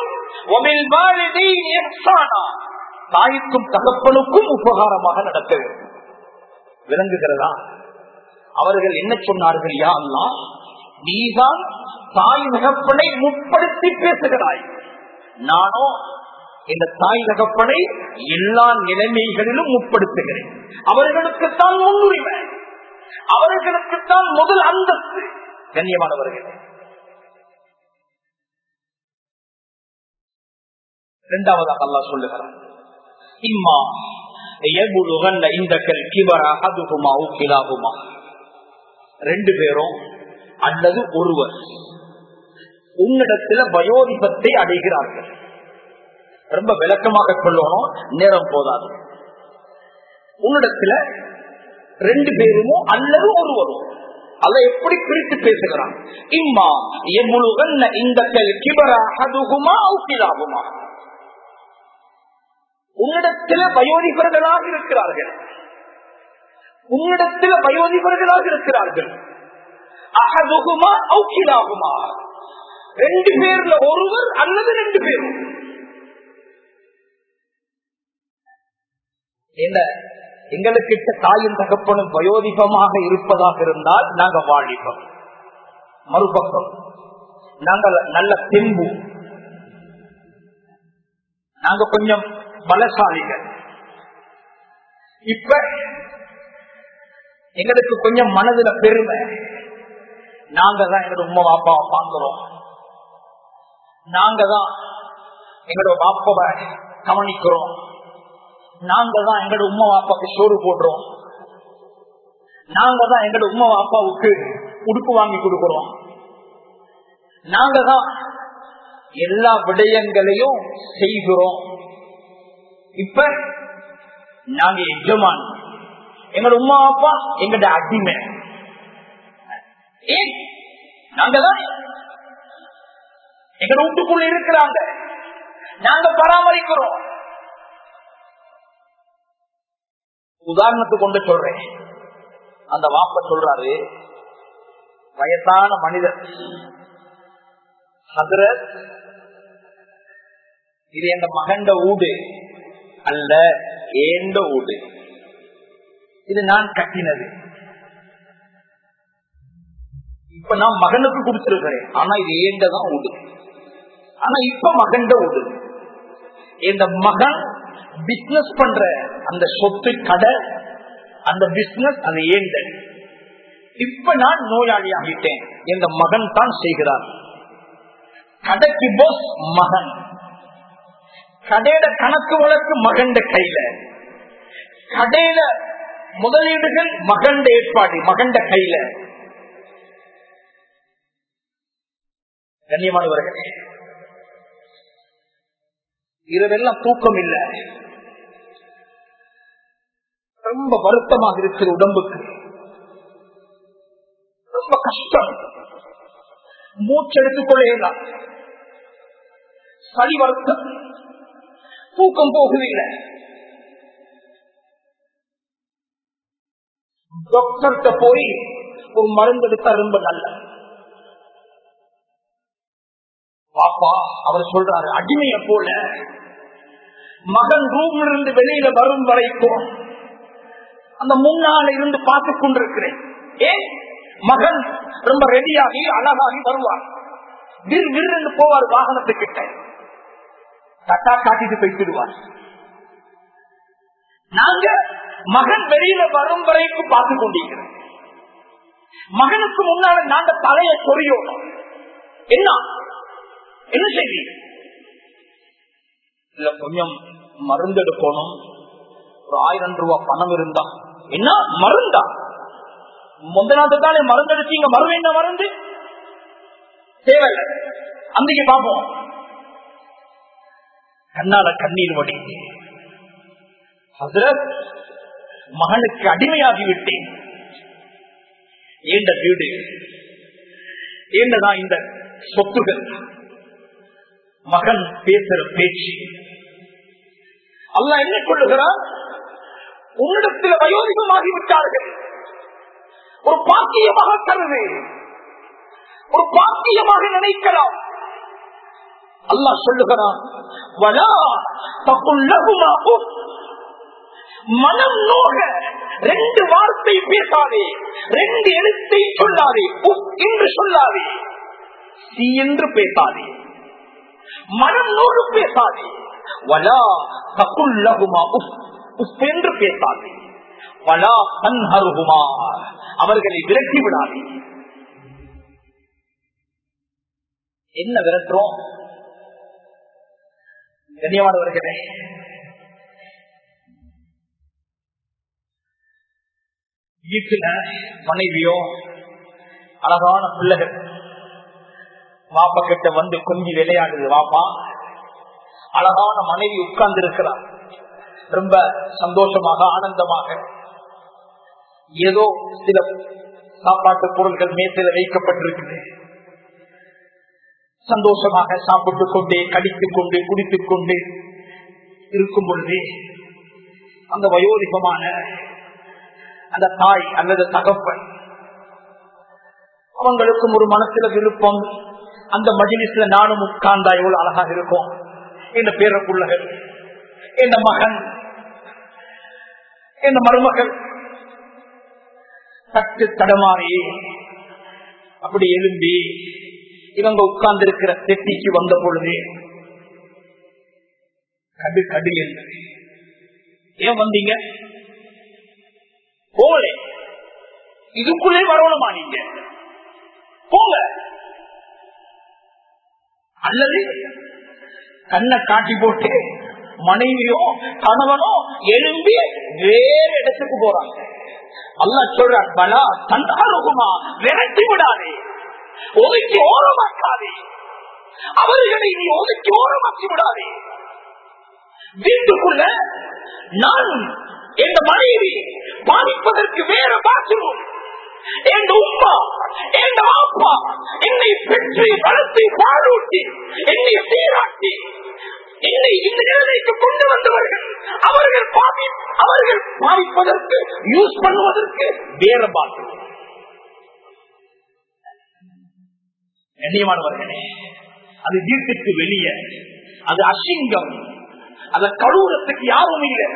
S1: தாய்க்கும் தகப்பனுக்கும் உபகாரமாக நடக்க வேண்டும் விளங்குகிறதா அவர்கள் என்ன சொன்னார்கள் யா அல்லா நீதான் தாய் தகப்பனை முற்படுத்தி பேசுகிறாய் நானோ இந்த தாய் தகப்பனை எல்லா நிலைமைகளிலும் முற்படுத்துகிறேன் அவர்களுக்குத்தான் முன்னுரிமை அவர்களுக்குத்தான் முதல் அந்தஸ்து கண்ணியமானவர்கள் இரண்டாவதாக அல்லா சொல்லுகிறார் இம்மா இந்த ரெண்டு பேரும் அல்லது ஒருவர் உன்னிடத்துல வயோதிபத்தை அடைகிறார்கள் ரொம்ப விளக்கமாக சொல்லணும் நேரம் போதாது உன்னிடத்துல ரெண்டு பேருமோ அல்லது ஒருவரும் அதை எப்படி பிரித்து பேசுகிறான் இம்மா எவ்வளவு இந்த கிபராகுமா அவுக்கிலாகுமா உன்னிடத்தில் வயோதிபர்களாக இருக்கிறார்கள் உன்னிடத்தில் வயோதிபர்களாக இருக்கிறார்கள் அகதுகுமா அவுக்கிலாகுமா ரெண்டு பேர்ல ஒருவர் அல்லது ரெண்டு பேரும் என்ன எங்களுக்கு தாயும் தகப்பனும் வயோதிபமாக இருப்பதாக இருந்தால் நாங்க வாழிப்போம் மறுபக்கம் நாங்கள் நல்ல தெம்பு நாங்க கொஞ்சம் பலசாலிகள் இப்ப எங்களுக்கு கொஞ்சம் மனதுல பெருமை நாங்க தான் எங்களோட உமா பாப்பாவை பாங்குறோம் நாங்க தான் எங்களோட பாப்பாவை கவனிக்கிறோம் நாங்க தான் எங்களோட உமா பாப்பாவுக்கு சோறு போடுறோம் நாங்க தான் எங்களோட உமா பாப்பாவுக்கு உடுப்பு வாங்கி கொடுக்கிறோம் நாங்க தான் எல்லா விடயங்களையும் செய்கிறோம் இப்ப நாங்க எஜமான் எங்களோட உமா அப்பா எங்கட அடிமை ஏன் நாங்க தான் எங்க வீட்டுக்குள்ள இருக்கிறாங்க நாங்க பராமரிக்கிறோம் உதாரணத்துக்கு கொண்டு சொல்றேன் அந்த வாப்ப சொல்றாரு வயசான மனிதர் ஹதரத் இது எங்க மகண்ட ஊடு அல்ல ஏண்ட ஊடு இது நான் கட்டினது இப்ப நான் மகனுக்கு கொடுத்திருக்கிறேன் ஆனா இது ஏண்டதான் உடு ஆனா இப்ப மகன்ட உடு இந்த மகன் பிசினஸ் பண்ற அந்த சொத்து கடை அந்த பிசினஸ் அது ஏண்ட இப்ப நான் நோயாளி ஆகிட்டேன் இந்த மகன் தான் செய்கிறார் கடைக்கு போஸ் மகன் கடையில கணக்கு வழக்கு மகண்ட கையில கடையில முதலீடுகள் மகண்ட ஏற்பாடு மகண்ட கையில கண்ணியமானவர்களே இரவெல்லாம் தூக்கம் இல்லை ரொம்ப வருத்தமாக இருக்கிற உடம்புக்கு ரொம்ப கஷ்டம் மூச்செடுத்துக் கொள்ளலாம் சளி வருத்தம் தூக்கம் போகுதில்லை டாக்டர்கிட்ட போய் ஒரு மருந்து எடுத்தா ரொம்ப நல்ல பாப்பா அவர் சொல்றாரு அடிமைய போல மகன் ரூம்ல இருந்து வெளியில வரும் வரைக்கும் அந்த முன்னால இருந்து பார்த்து கொண்டிருக்கிறேன் ஏன் மகன் ரொம்ப ரெடியாகி அழகாகி வருவார் விர் விருந்து போவார் வாகனத்துக்கிட்ட தட்டா காட்டிட்டு போய்த்திடுவார் நாங்க மகன் வெளியில வரும் வரைக்கும் பார்த்து கொண்டிருக்கிறோம் மகனுக்கு முன்னால நாங்க தலைய சொறியோம் என்ன என்ன செய்தி இல்ல கொஞ்சம் மருந்து எடுக்கணும் ஒரு ஆயிரம் ரூபாய் பணம் இருந்தா என்ன மருந்தா முந்த நாட்டு தானே மருந்து எடுத்தீங்க மருந்து என்ன மருந்து தேவையில்லை அன்றைக்கு பார்ப்போம் கண்ணால கண்ணீர் வடி ஹசரத் மகனுக்கு அடிமையாகி விட்டேன் ஏண்ட வீடு ஏண்டதான் இந்த சொத்துகள் மகன் பேசுற பேச்சு அல்ல என்ன கொள்ளுகிறார் உன்னிடத்தில் வயோதிகமாகி விட்டார்கள் ஒரு பாக்கியமாக கருது ஒரு பாக்கியமாக நினைக்கலாம் அல்லாஹ் சொல்லுகிறான் வலா தகுல்லகுமா உஃப். மனம் நோக ரெண்டு வார்த்தை பேசாதே ரெண்டு எழுத்தை சொல்லாதே உஃப் என்று சொல்லாதே சி என்று பேசாதே மனம் நோடு பேசாதே வலா தகுல்லகுமா உஃப் உஃப் என்று பேசாதே வலா தன்ஹருகுமா அவர்களை விரட்டி விடாதே என்ன விரட்டுறோம் கண்ணியமானவர்களே வீட்டுல மனைவியோ அழகான பிள்ளைகள் வாப்பா கிட்ட வந்து கொஞ்சி விளையாடுது வாப்பா அழகான மனைவி உட்கார்ந்து இருக்கிறார் ரொம்ப சந்தோஷமாக ஆனந்தமாக ஏதோ சில சாப்பாட்டு பொருட்கள் மேசையில் வைக்கப்பட்டிருக்குது சந்தோஷமாக சாப்பிட்டுக் கொண்டே கடித்துக் கொண்டு குடித்துக் கொண்டு இருக்கும் பொழுது அந்த வயோதிகமான அந்த தாய் அல்லது தகப்பன் அவங்களுக்கும் ஒரு மனசுல விருப்பம் அந்த மஜிலிஸ்ல நானும் உட்கார்ந்தா எவ்வளவு அழகாக இருக்கும் இந்த பேரப்புள்ளகள் இந்த மகன் இந்த மருமகள் தட்டு தடமாறி அப்படி எழும்பி இவங்க உட்கார்ந்து இருக்கிற தெட்டிக்கு வந்த பொழுது கடு கடு என்று ஏன் வந்தீங்க போகலே இதுக்குள்ளே வரணுமா நீங்க போங்க அல்லது கண்ணை காட்டி போட்டு மனைவியோ கணவனோ எழும்பி வேற இடத்துக்கு போறாங்க அல்லா சொல்றார் பலா தந்தாருகுமா விரட்டி விடாதே ஒதுக்கி ஓரமாக்காதே அவர்களை நீ ஒதுக்கி ஓரமாக்கி விடாதே வீட்டுக்குள்ள நான் என் மனைவி பாதிப்பதற்கு வேற பாத்ரூம் என் உமா என் அப்பா என்னை பெற்று வளர்த்து பாலூட்டி என்னை சீராட்டி என்னை இந்த நிலைக்கு கொண்டு வந்தவர்கள் அவர்கள் பாவி அவர்கள் பாவிப்பதற்கு யூஸ் பண்ணுவதற்கு வேற பாத்ரூம் கண்ணியமானவர்களே அது வீட்டுக்கு வெளியே அது அசிங்கம் அத கழுவுறதுக்கு யாரும் இல்லை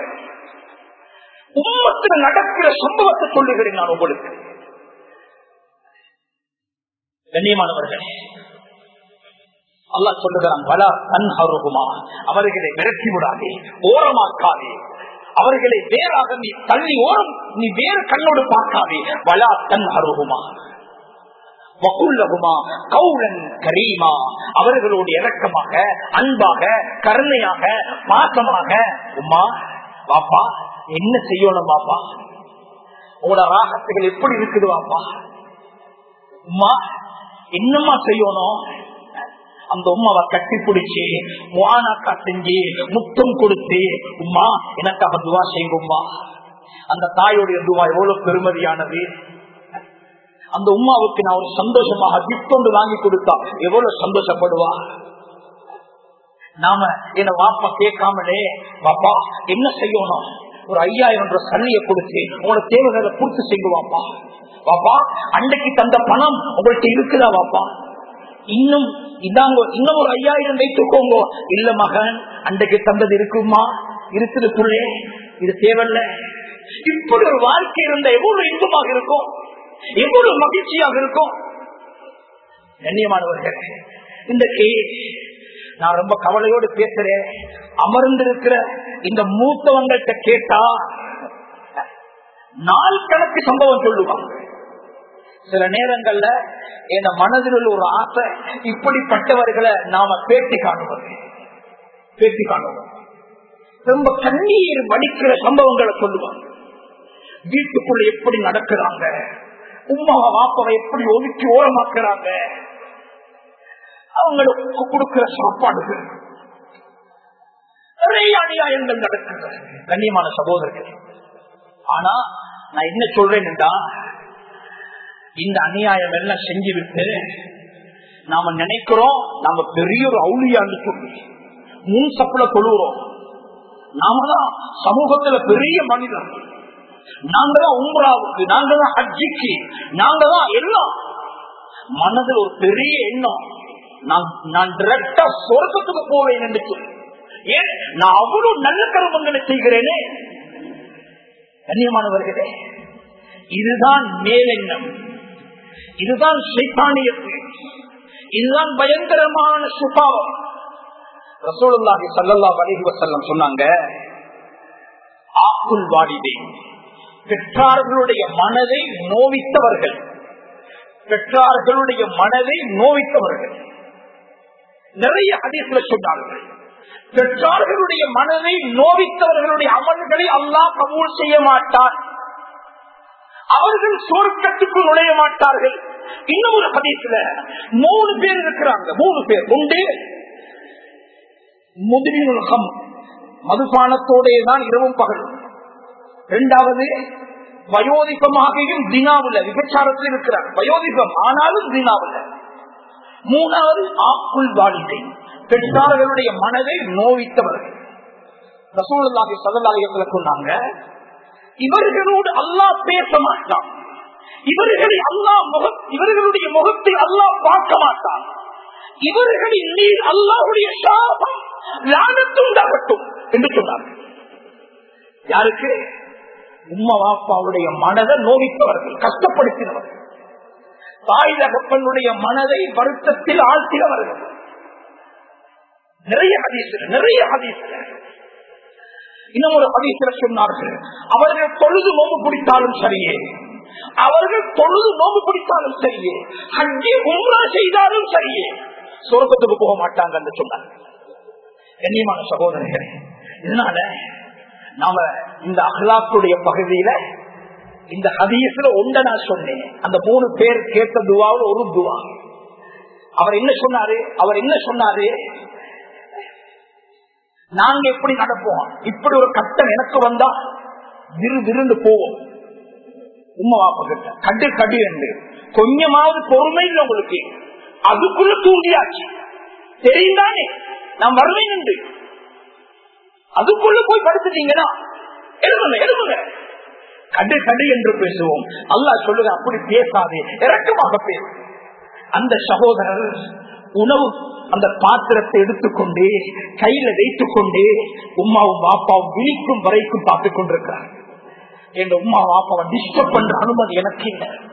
S1: உம்மத்தில் நடக்கிற சம்பவத்தை சொல்லுகிறேன் நான் உங்களுக்கு கண்ணியமானவர்களே அல்லாஹ் சொல்லுகிறான் பல தன்ஹருகுமா அவர்களை விரட்டி விடாதே ஓரமாக்காதே அவர்களை வேறாக நீ தள்ளி ஓரம் நீ வேறு கண்ணோடு பார்க்காதே வலா தன் அருகுமா வகுல்லகுமா கௌலன் கரீமா அவர்களோடு இறக்கமாக அன்பாக கருணையாக பாசமாக உமா பாப்பா என்ன செய்யணும் பாப்பா உங்களோட ராகத்துகள் எப்படி இருக்குது பாப்பா உமா என்னம்மா செய்யணும் அந்த உமாவை கட்டி பிடிச்சி முவானாக்கா செஞ்சு முத்தம் கொடுத்து உமா எனக்காக துவா செய்யுங்க உமா அந்த தாயுடைய துவா எவ்வளவு பெருமதியானது அந்த உமாவுக்கு நான் ஒரு சந்தோஷமாக கிஃப்ட் ஒன்று வாங்கி கொடுத்தா எவ்வளவு சந்தோஷப்படுவா நாம என்ன வாப்பா கேட்காமலே வாப்பா என்ன செய்யணும் ஒரு ஐயாயிரம் ரூபாய் சல்லிய கொடுத்து உங்களோட தேவைகளை பூர்த்தி செய்யுவாப்பா வாப்பா அன்றைக்கு தந்த பணம் உங்கள்கிட்ட இருக்குதா வாப்பா இன்னும் இதாங்க இன்னும் ஒரு ஐயாயிரம் வைத்துக்கோங்க இல்ல மகன் அன்றைக்கு தந்தது இருக்குமா இருக்குது புள்ளே இது தேவையில்ல இப்படி ஒரு வாழ்க்கை இருந்த எவ்வளவு இன்பமாக இருக்கும் எவ்வளவு மகிழ்ச்சியாக இருக்கும் கண்ணியமானவர்கள் இன்றைக்கு நான் ரொம்ப கவலையோடு பேசுறேன் அமர்ந்திருக்கிற இந்த மூத்தவங்கள்ட்ட கேட்டா நாள் கணக்கு சம்பவம் சொல்லுவாங்க சில நேரங்கள்ல என் மனதில் உள்ள ஒரு ஆசை இப்படிப்பட்டவர்களை நாம பேட்டி காணுவோம் பேட்டி காணுவோம் ரொம்ப கண்ணீர் வடிக்கிற சம்பவங்களை சொல்லுவாங்க வீட்டுக்குள்ள எப்படி நடக்கிறாங்க உமாவை வாப்பவை எப்படி ஒதுக்கி ஓரமாக்குறாங்க அவங்களுக்கு கொடுக்கிற சாப்பாடுகள் நிறைய அநியாயங்கள் நடக்குது கண்ணியமான சகோதரர்கள் ஆனா நான் என்ன சொல்றேன் என்றா இந்த அநியாயம் எல்லாம் செஞ்சு விட்டு நாம நினைக்கிறோம் நாம பெரிய ஒரு அவுளியான்னு சொல்லி முன் சப்புல கொள்ளுறோம் நாம தான் சமூகத்துல பெரிய மனிதர் நாங்க தான் உம்ராவுக்கு நாங்க தான் ஹஜ்ஜிக்கு நாங்க தான் எல்லாம் மனதில் ஒரு பெரிய எண்ணம் நான் நான் டிரெக்டா சொர்க்கத்துக்கு போவேன் என்று சொல்லி ஏன் நான் அவ்வளவு நல்ல கருமங்களை செய்கிறேனே கண்ணியமானவர்களே இதுதான் மேலெண்ணம் இதுதான் சைத்தானியத்து இதுதான் பயங்கரமான சுபாவம் ரசோலுல்லாஹி சல்லல்லாஹு அலைஹி வஸல்லம் சொன்னாங்க ஆக்குல் வாலிதே பெற்றார்களுடைய மனதை நோவித்தவர்கள் பெற்றார்களுடைய மனதை நோவித்தவர்கள் நிறைய ஹதீஸ்ல சொன்னார்கள் பெற்றார்களுடைய மனதை நோவித்தவர்களுடைய அமல்களை அல்லாஹ் கபூல் செய்ய மாட்டார் அவர்கள் சொர்க்கத்துக்கு நுழைய மாட்டார்கள் இன்னும் ஒரு ஹதீஸ்ல மூணு பேர் இருக்கிறாங்க மூணு பேர் உண்டு முதுமின் மதுபானத்தோடே தான் இரவும் பகலும் இரண்டாவது வயோதிகமாகியும் தினாவுல விபச்சாரத்தில் இருக்கிறார் வயோதிகம் ஆனாலும் தினாவுல மூணாவது ஆக்குள் வாழ்க்கை பெற்றார்களுடைய மனதை நோவித்தவர்கள் ரசூலுல்லாஹி சல்லல்லாஹு சொன்னாங்க இவர்களோடு அல்லாஹ் பேச மாட்டான் இவர்களை அல்லாஹ் முக இவர்களுடைய முகத்தை அல்லாஹ் பார்க்க மாட்டான் இவர்களின் நீர் அல்லாஹுடைய சாபம் லானத்துண்டாகட்டும் என்று சொன்னார்கள் யாருக்கு உம்மா வாப்பாவுடைய மனதை நோவித்தவர்கள் கஷ்டப்படுத்தினவர்கள் தாய் தகப்பனுடைய மனதை வருத்தத்தில் ஆழ்த்தினவர்கள் நிறைய ஹதீஸ்ல நிறைய ஹதீஸ்ல இன்னும் ஒரு ஹதீஸ்ல சொன்னார்கள் அவர்கள் தொழுது நோம்பு பிடித்தாலும் சரியே அவர்கள் தொழுது நோம்பு பிடித்தாலும் சரியே ஹஜ்ஜி உம்ரா செய்தாலும் சரியே சொர்க்கத்துக்கு போக மாட்டாங்க என்று சொன்னார் கண்ணியமான சகோதரர்களே இதனால நாம இந்த அஹ்லாக்குடைய பகுதியில இந்த ஹதீஸ்ல ஒன்ற நான் சொன்னேன் அந்த மூணு பேர் கேட்ட துவாவில் ஒரு துவா அவர் என்ன சொன்னாரு அவர் என்ன சொன்னாரு நாங்க எப்படி நடப்போம் இப்படி ஒரு கட்டம் எனக்கு வந்தா விரு விருந்து போவோம் உமா வாப்ப கிட்ட கடு கடு என்று கொஞ்சமாவது பொறுமை இல்லை உங்களுக்கு அதுக்குள்ள தூங்கியாச்சு தெரியும் தானே நான் வருவேன் என்று அதுக்குள்ள போய் படுத்துட்டீங்கன்னா எழுதுங்க எழுதுங்க கடு கடு என்று பேசுவோம் அல்லா சொல்லுங்க அப்படி பேசாதே இறக்கமாக பேசு அந்த சகோதரர் உணவு அந்த பாத்திரத்தை எடுத்துக்கொண்டு கையில வைத்துக் கொண்டு உமாவும் பாப்பாவும் விழிக்கும் வரைக்கும் பார்த்துக் கொண்டிருக்கிறார் என் உமா பாப்பாவை டிஸ்டர்ப் பண்ற அனுமதி எனக்கு இல்லை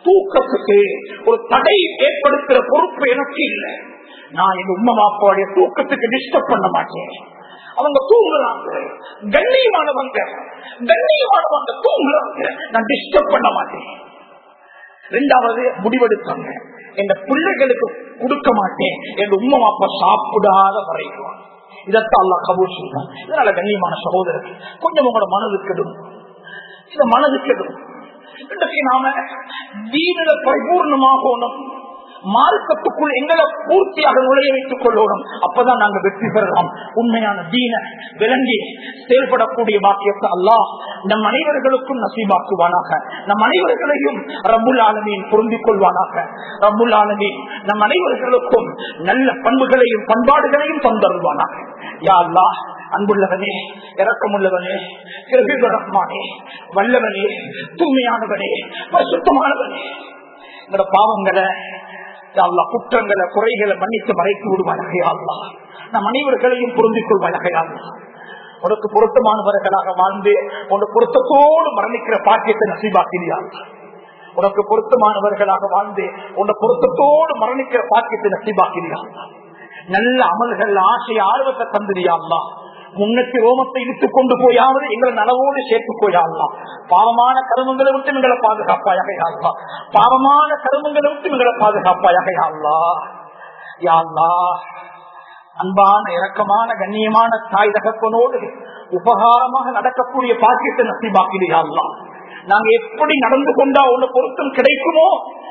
S1: தூக்கத்துக்கு ஒரு தடை ஏற்படுத்துற பொறுப்பு எனக்கு இல்லை நான் எங்க உம்மா மாப்பாவுடைய தூக்கத்துக்கு டிஸ்டர்ப் பண்ண மாட்டேன் அவங்க தூங்குறாங்க கண்ணியமானவங்க கண்ணியமானவங்க தூங்குறாங்க நான் டிஸ்டர்ப் பண்ண மாட்டேன் ரெண்டாவது முடிவெடுத்தாங்க எங்க பிள்ளைகளுக்கு கொடுக்க மாட்டேன் எங்க உம்மா அப்பா சாப்பிடாத வரைக்கும் இதத்தான் அல்லா கபூர் செய்வான் இதனால கண்ணியமான சகோதரர் கொஞ்சம் உங்களோட மனது கெடும் இந்த மனது கெடும் இன்றைக்கு நாம தீவிர பரிபூர்ணமாகணும் மார்க்கத்துக்குள் எங்களை பூர்த்தியாக நுழைய வைத்துக் கொள்ளணும் அப்பதான் நாங்க வெற்றி பெறலாம் உண்மையான தீன விளங்கி செயல்படக்கூடிய பாக்கியத்தை அல்லாஹ் நம் அனைவர்களுக்கும் நசீபாக்குவானாக நம் அனைவர்களையும் ரபுல் ஆலமீன் பொருந்திக் கொள்வானாக ரபுல் ஆலமீன் நம் அனைவர்களுக்கும் நல்ல பண்புகளையும் பண்பாடுகளையும் தந்தருவானாக யா அல்லாஹ் அன்புள்ளவனே இறக்கமுள்ளவனே ரஹ்மானே வல்லவனே தூய்மையானவனே சுத்தமானவனே எங்களோட பாவங்களை அல்லா குற்றங்களை குறைகளை மன்னித்து மறைத்து விடுவாயாக அல்லா நம் அனைவர்களையும் புரிந்திக் கொள்வாயாக அல்லா உனக்கு பொருத்தமானவர்களாக வாழ்ந்து உனக்கு பொருத்தத்தோடு மரணிக்கிற பாக்கியத்தை நசீபாக்கிறியாள் உனக்கு பொருத்தமானவர்களாக வாழ்ந்து உன்னை பொருத்தத்தோடு மரணிக்கிற பாக்கியத்தை நசீபாக்கிறியாள் நல்ல அமல்கள் ஆசை ஆர்வத்தை தந்திரியாள்லா முன்னத்தி ரோமத்தை இழுத்துக் கொண்டு போயாவது எங்களை நலவோடு சேர்த்து போயாடலாம் பாவமான கருமங்களை விட்டு எங்களை பாதுகாப்பாயாக யாழ்லா பாவமான கருமங்களை விட்டு எங்களை பாதுகாப்பாயாக யாழ்லா யாழ்லா அன்பான இரக்கமான கண்ணியமான தாய் தகப்பனோடு உபகாரமாக நடக்கக்கூடிய பாக்கியத்தை நசிபாக்கிறியாள்லாம் நாங்க எப்படி நடந்து கொண்டா உன்னை பொருத்தம் கிடைக்குமோ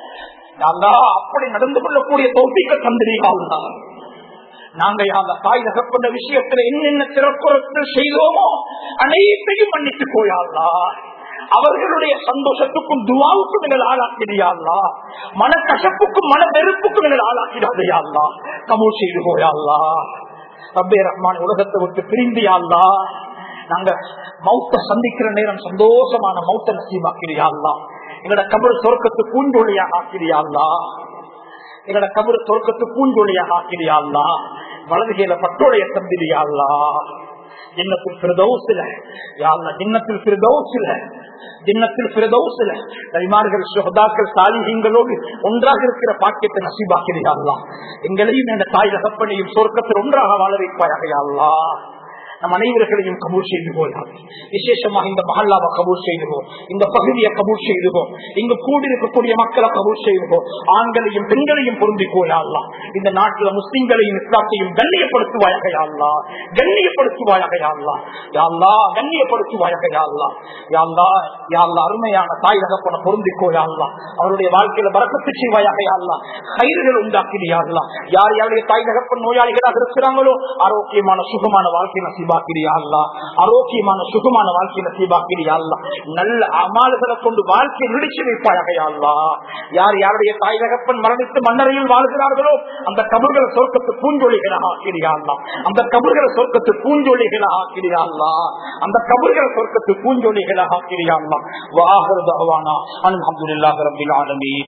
S1: அப்படி நடந்து கொள்ளக்கூடிய தோப்பிக்க தந்திரியாள்தான் நாங்க அந்த தாய் தகப்பட்ட விஷயத்துல என்னென்ன சிறப்புறத்தில் செய்தோமோ அனைத்தையும் மன்னித்து போயாள்லா அவர்களுடைய சந்தோஷத்துக்கும் துவாவுக்கும் நீங்கள் ஆளாக்கிறியாள்லா மன கசப்புக்கும் மன வெறுப்புக்கும் நீங்கள் ஆளாக்கிறாதையாள்லா கமூல் செய்து போயாள்லா ரப்பே ரஹ்மான் உலகத்தை விட்டு பிரிந்தியாள்லா நாங்க மௌத்த சந்திக்கிற நேரம் சந்தோஷமான மௌத்த நசீமாக்கிறியாள்லா எங்களோட கபர் சொர்க்கத்து பூஞ்சொலியாக ஆக்கிறியாள்லா எங்களோட கபரு சொர்க்கத்து பூஞ்சொலியாக ஆக்கிறியாள்லா வலதுகையில பட்டோடைய தந்திரியாள்லா ஜின்னத்தில் பிரதோசில யாழ்லா ஜின்னத்தில் பிரதோசில ஜின்னத்தில் பிரதோசில நரிமார்கள் சுகதாக்கள் சாலிகங்களோடு ஒன்றாக இருக்கிற பாக்கியத்தை நசீபாக்கிறியாள்லா எங்களையும் எங்க தாய் தகப்பனையும் சொர்க்கத்தில் ஒன்றாக வாழ வைப்பாயாகையாள்லா நம் அனைவர்களையும் கபூர் செய்து போயால் விசேஷமாக இந்த மஹல்லாவை கபூர் செய்துவோம் இந்த பகுதியை கபூர் செய்துவோம் இங்கு கூடியிருக்கக்கூடிய மக்களை கபூர் செய்துவோம் ஆண்களையும் பெண்களையும் பொருந்தி போயாடலாம் இந்த நாட்டில் முஸ்லிம்களையும் இஸ்லாத்தையும் கண்ணியப்படுத்துவாயாக யாழ்லா கண்ணியப்படுத்துவாயாக யாழ்லா யாழ்லா கண்ணியப்படுத்துவாயாக யாழ்லா யாழ்லா யாழ்லா அருமையான தாய் தகப்பன பொருந்திக்கோ யாழ்லா அவருடைய வாழ்க்கையில வரக்கத்து செய்வாயாக யாழ்லா கயிறுகள் உண்டாக்கிறியாள்லா யார் யாருடைய தாய் தகப்பன் நோயாளிகளாக இருக்கிறாங்களோ ஆரோக்கியமான சுகமான வாழ்க்கை நசிபா நசீபாக்கிறியா ஆரோக்கியமான சுகமான வாழ்க்கை நசீபாக்கிறியா நல்ல அமால்களை கொண்டு வாழ்க்கை நடிச்சு வைப்பாயாகையா யார் யாருடைய தாய் தகப்பன் மரணித்து மன்னரையில் வாழ்கிறார்களோ அந்த கபர்களை சொர்க்கத்து பூஞ்சொலிகளாக ஆக்கிறியா அந்த கபர்களை சொர்க்கத்து பூஞ்சொலிகளாக ஆக்கிறியா அந்த கபர்களை சொர்க்கத்து பூஞ்சொலிகளாக ஆக்கிறியா வாகர் தகவானா அல்ஹம்துலில்லாஹி ரப்பில் ஆலமீன்